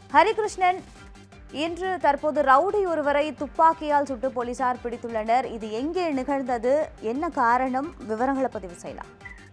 ஹரிகிருஷ்ணன் இன்று தற்போது ரவுடி ஒருவரை துப்பாக்கியால் சுட்டு போலீசார் பிடித்துள்ளனர் இது எங்கே நிகழ்ந்தது என்ன காரணம் விவரங்களை பதிவு செய்யலாம்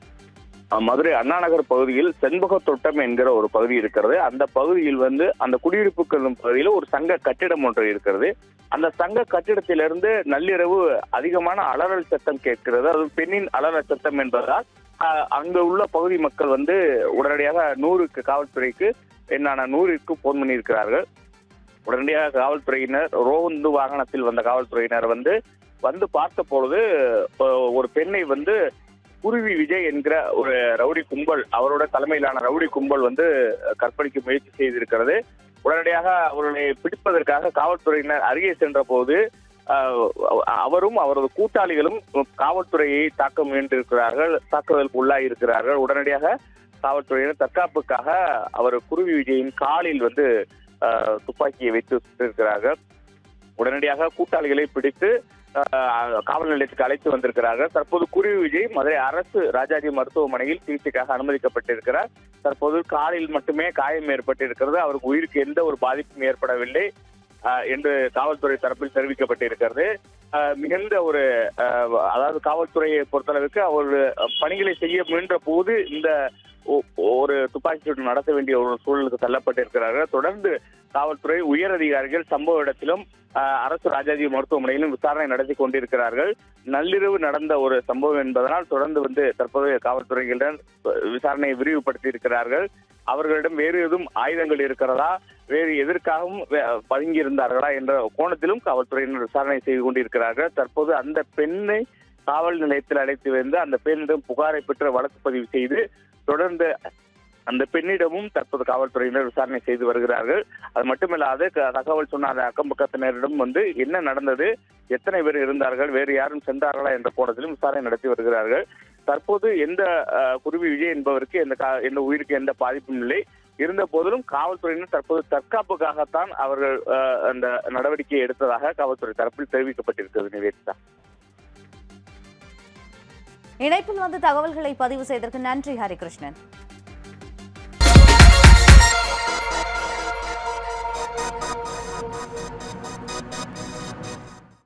அஹ் மதுரை அண்ணா நகர் பகுதியில் செண்பக தோட்டம் என்கிற ஒரு பகுதி இருக்கிறது அந்த பகுதியில் வந்து அந்த குடியிருப்புகள் பகுதியில் ஒரு சங்க கட்டிடம் ஒன்று இருக்கிறது அந்த சங்க கட்டிடத்திலிருந்து நள்ளிரவு அதிகமான அலறல் சத்தம் கேட்கிறது அது பெண்ணின் அலறல் சத்தம் என்பதால் அஹ், அங்கு உள்ள பகுதி மக்கள் வந்து உடனடியாக நூறுக்கு காவல்துறைக்கு என்னான நூறிற்கு போன் பண்ணியிருக்கிறார்கள் உடனடியாக காவல்துறையினர் ரோந்து வாகனத்தில் வந்த காவல்துறையினர் வந்து வந்து பார்த்த பொழுது அஹ், ஒரு பெண்ணை வந்து குருவி விஜய் என்கிற ஒரு ரவுடி கும்பல் அவரோட தலைமையிலான ரவுடி கும்பல் வந்து கற்பழிக்க முயற்சி செய்திருக்கிறது உடனடியாக அவர்களை பிடிப்பதற்காக காவல்துறையினர் அருகே சென்ற போது ஆஹ், அவரும் அவரது கூட்டாளிகளும் காவல்துறையை தாக்க முயன்றிருக்கிறார்கள் தாக்குதலுக்கு உள்ளாகி இருக்கிறார்கள் உடனடியாக காவல்துறையினர் தற்காப்புக்காக அவர் குருவி விஜயின் காலில் வந்து ஆஹ், துப்பாக்கியை வைத்து சுட்டிருக்கிறார்கள் உடனடியாக கூட்டாளிகளை பிடித்து ஆஹ், காவல் நிலையத்துக்கு அழைத்து வந்திருக்கிறார்கள் தற்போது குருவி விஜய் மதுரை அரசு ராஜாஜி மருத்துவமனையில் சிகிச்சைக்காக அனுமதிக்கப்பட்டிருக்கிறார் தற்போது காலில் மட்டுமே காயம் ஏற்பட்டிருக்கிறது அவருக்கு உயிருக்கு எந்த ஒரு பாதிப்பும் ஏற்படவில்லை ஆஹ், என்று காவல்துறை தரப்பில் தெரிவிக்கப்பட்டிருக்கிறது ஆஹ், மிகுந்த ஒரு ஆஹ், அதாவது காவல்துறையை பொறுத்தளவுக்கு அவர் பணிகளை செய்ய முயன்ற போது இந்த ஒ- ஒரு துப்பாக்கி சூடு நடத்த வேண்டிய ஒரு சூழலுக்கு தள்ளப்பட்டிருக்கிறார்கள் தொடர்ந்து காவல்துறை உயர் அதிகாரிகள் சம்பவ இடத்திலும் ஆஹ், அரசு ராஜாஜி மருத்துவமனையிலும் விசாரணை நடத்தி கொண்டிருக்கிறார்கள் நள்ளிரவு நடந்த ஒரு சம்பவம் என்பதனால் தொடர்ந்து வந்து தற்போதைய காவல்துறையினர் விசாரணையை விரிவுபடுத்தி இருக்கிறார்கள் அவர்களிடம் வேறு எதுவும் ஆயுதங்கள் இருக்கிறதா வேறு எதற்காகவும் வே- பதுங்கி இருந்தார்களா என்ற கோணத்திலும் காவல்துறையினர் விசாரணை செய்து கொண்டிருக்கிறார்கள் தற்போது அந்த பெண்ணை காவல் நிலையத்தில் அழைத்து வந்து அந்த பெண்ணிடம் புகாரை பெற்று வழக்கு பதிவு செய்து தொடர்ந்து அந்த பெண்ணிடமும் தற்போது காவல்துறையினர் விசாரணை செய்து வருகிறார்கள் அது மட்டுமில்லாது க- தகவல் சொன்ன அந்த அக்கம் பக்கத்தினரிடம் வந்து என்ன நடந்தது எத்தனை பேர் இருந்தார்கள் வேறு யாரும் சென்றார்களா என்ற கோணத்திலும் விசாரணை நடத்தி வருகிறார்கள் தற்போது எந்த அஹ், குருவி விஜய் என்பவருக்கு எந்த கா- எந்த உயிருக்கு எந்த பாதிப்பும் இல்லை இருந்த போதிலும் காவல்துறையினர் தற்போது தற்காப்புக்காகத்தான் அவர்கள் அஹ், அந்த நடவடிக்கையை எடுத்ததாக காவல்துறை தரப்பில் தெரிவிக்கப்பட்டிருக்கிறது நிவேதிதா இணைப்பில் வந்து தகவல்களை பதிவு செய்ததற்கு நன்றி ஹரிகிருஷ்ணன்